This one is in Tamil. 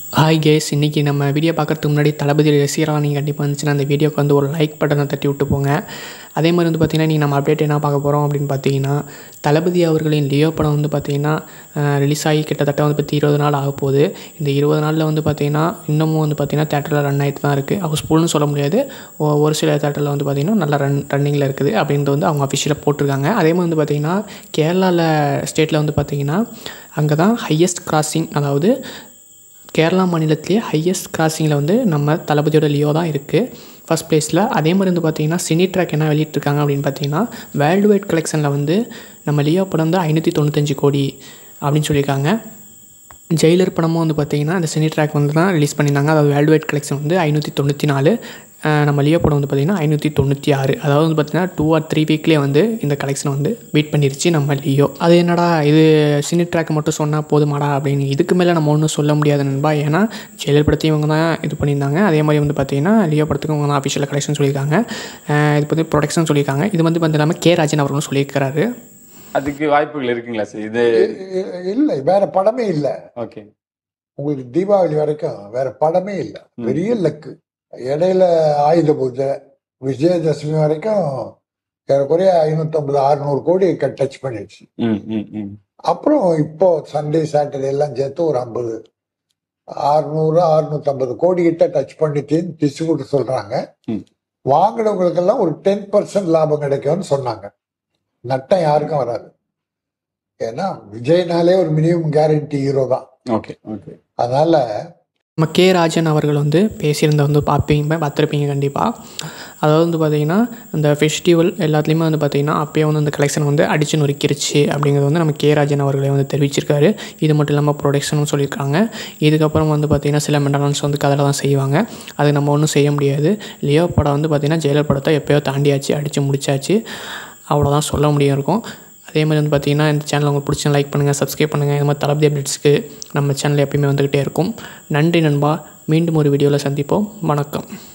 ஹாய் கேஸ் இன்றைக்கி நம்ம வீடியோ பார்க்குறதுக்கு முன்னாடி தளபதி ரசிகராக நீங்கள் கண்டிப்பாக இருந்துச்சுன்னா அந்த வீடியோக்கு வந்து ஒரு லைக் பட்டனை தட்டி விட்டு போங்க அதே மாதிரி வந்து பார்த்திங்கன்னா நீங்கள் நம்ம அப்டேட் என்ன பார்க்க போகிறோம் அப்படின்னு பார்த்தீங்கன்னா தளபதி அவர்களின் லியோ படம் வந்து பார்த்திங்கன்னா ரிலீஸ் ஆகி கிட்டத்தட்ட வந்து பற்றி இருபது நாள் ஆக போகுது இந்த இருபது நாளில் வந்து பார்த்திங்கன்னா இன்னமும் வந்து பார்த்திங்கன்னா தேட்டரில் ரன் ஆகிட்டு தான் இருக்குது ஹவுஸ்ஃபுல்னு சொல்ல முடியாது ஒ- ஒரு சில தேட்டரில் வந்து பார்த்திங்கன்னா நல்லா ரன் ரன்னிங்கில் இருக்குது அப்படின்றது வந்து அவங்க அஃபிஷியலாக போட்டிருக்காங்க அதே மாதிரி வந்து பார்த்திங்கன்னா கேரளாவில் ஸ்டேட்டில் வந்து பார்த்திங்கன்னா அங்கே தான் ஹையஸ்ட் கிராசிங் அதாவது கேரளா மாநிலத்திலேயே ஹையஸ்ட் கிராசிங்கில் வந்து நம்ம தளபதியோட லியோ தான் இருக்குது ஃபர்ஸ்ட் ப்ளேஸில் அதே மாதிரி வந்து பார்த்திங்கன்னா சினி ட்ராக் என்ன வெளியிட்டிருக்காங்க அப்படின்னு பார்த்தீங்கன்னா வேர்ல்டு வைட் கலெக்ஷனில் வந்து நம்ம லியோ படம் வந்து ஐநூற்றி தொண்ணூத்தஞ்சு கோடி அப்படின்னு சொல்லியிருக்காங்க ஜெயிலர் படமும் வந்து பார்த்திங்கன்னா அந்த சினி ட்ராக் வந்து தான் ரிலீஸ் பண்ணியிருந்தாங்க அதாவது வேர்ல்டு வைட் கலெக்ஷன் வந்து ஐநூற்றி தொண்ணூற்றி நாலு அஹ் நம்ம லியோ படம் வந்து பார்த்திங்கன்னா ஐநூற்றி தொண்ணூற்றி ஆறு அதாவது வந்து பார்த்திங்கன்னா டூ ஆர் த்ரீ வீக்லேயே வந்து இந்த கலெக்ஷனை வந்து பீட் பண்ணிருச்சு நம்ம லியோ அது என்னடா இது சினி ட்ராக் மட்டும் சொன்னால் போதுமாடா அப்படின்னு இதுக்கு மேலே நம்ம ஒன்றும் சொல்ல முடியாது நண்பா ஏன்னா ஜெயலலிதா படத்தையும் இவங்க தான் இது பண்ணியிருந்தாங்க அதே மாதிரி வந்து பார்த்திங்கன்னா லியோ படத்துக்கு இவங்க தான் அஃபிஷியல் கலெக்ஷன் சொல்லியிருக்காங்க அஹ் இது வந்து ப்ரொடக்ஷன் சொல்லியிருக்காங்க இது வந்து வந்து இல்லாமல் கே ராஜன் அவர்களும் சொல்லியிருக்கிறாரு அதுக்கு வாய்ப்புகள் இருக்குங்களா சார் இது இ- இல்லை வேற படமே இல்லை ஓகே உங்களுக்கு தீபாவளி வரைக்கும் வேற படமே இல்லை பெரிய லக்கு இடையில ஆயுத பூஜை விஜயதசமி வரைக்கும் ஏறக்குறைய ஐநூத்தம்பது அறுநூறு கோடி டச் பண்ணிடுச்சு ம் ம் ம் அப்புறம் இப்போ சண்டே சாட்டர்டே எல்லாம் சேர்த்து ஒரு ஐம்பது அறுநூறு அறுநூத்தம்பது கோடி கிட்ட டச் பண்ணிட்டேன்னு டிஸ்ட்ரிபியூட்டர் சொல்றாங்க ம். வாங்கினவங்களுக்கெல்லாம் ஒரு டென் பர்சன்ட் லாபம் கிடைக்கும்னு சொன்னாங்க நட்டம் யாருக்கும் வராது ஏன்னா விஜய்னாலே ஒரு மினிமம் கேரண்டி ஹீரோ தான் ஓகே ஓகே அதனால நம்ம கே ராஜன் அவர்கள் வந்து பேசியிருந்த வந்து பார்ப்பீங்க பார்த்துருப்பீங்க கண்டிப்பாக அதாவது வந்து பார்த்திங்கன்னா அந்த ஃபெஸ்டிவல் எல்லாத்துலேயுமே வந்து பார்த்திங்கன்னா அப்பயே வந்து அந்த கலெக்ஷன் வந்து அடிச்சு நொறுக்கிருச்சு அப்படிங்கிறது வந்து நம்ம கே ராஜன் அவர்களே வந்து தெரிவிச்சிருக்காரு இது மட்டும் இல்லாமல் ப்ரொடக்ஷனும் சொல்லியிருக்காங்க இதுக்கப்புறம் வந்து பார்த்திங்கன்னா சில மெண்டலன்ஸ் வந்து கதில் தான் செய்வாங்க அது நம்ம ஒன்றும் செய்ய முடியாது லியோ படம் வந்து பார்த்திங்கன்னா ஜெயலலிதா படத்தை எப்போயோ தாண்டியாச்சு அடித்து முடிச்சாச்சு அவ்வளோதான் சொல்ல முடியும் இருக்கும் அதே மாதிரி வந்து பார்த்தீங்கன்னா இந்த சேனல் உங்களுக்கு பிடிச்சா லைக் பண்ணுங்கள் சப்ஸ்கிரைப் பண்ணுங்கள் இந்த மாதிரி தளபதி அப்டேட்ஸ்க்கு நம்ம சேனல் எப்பயுமே வந்துக்கிட்டே இருக்கும் நன்றி நண்பா மீண்டும் ஒரு வீடியோவில் சந்திப்போம் வணக்கம்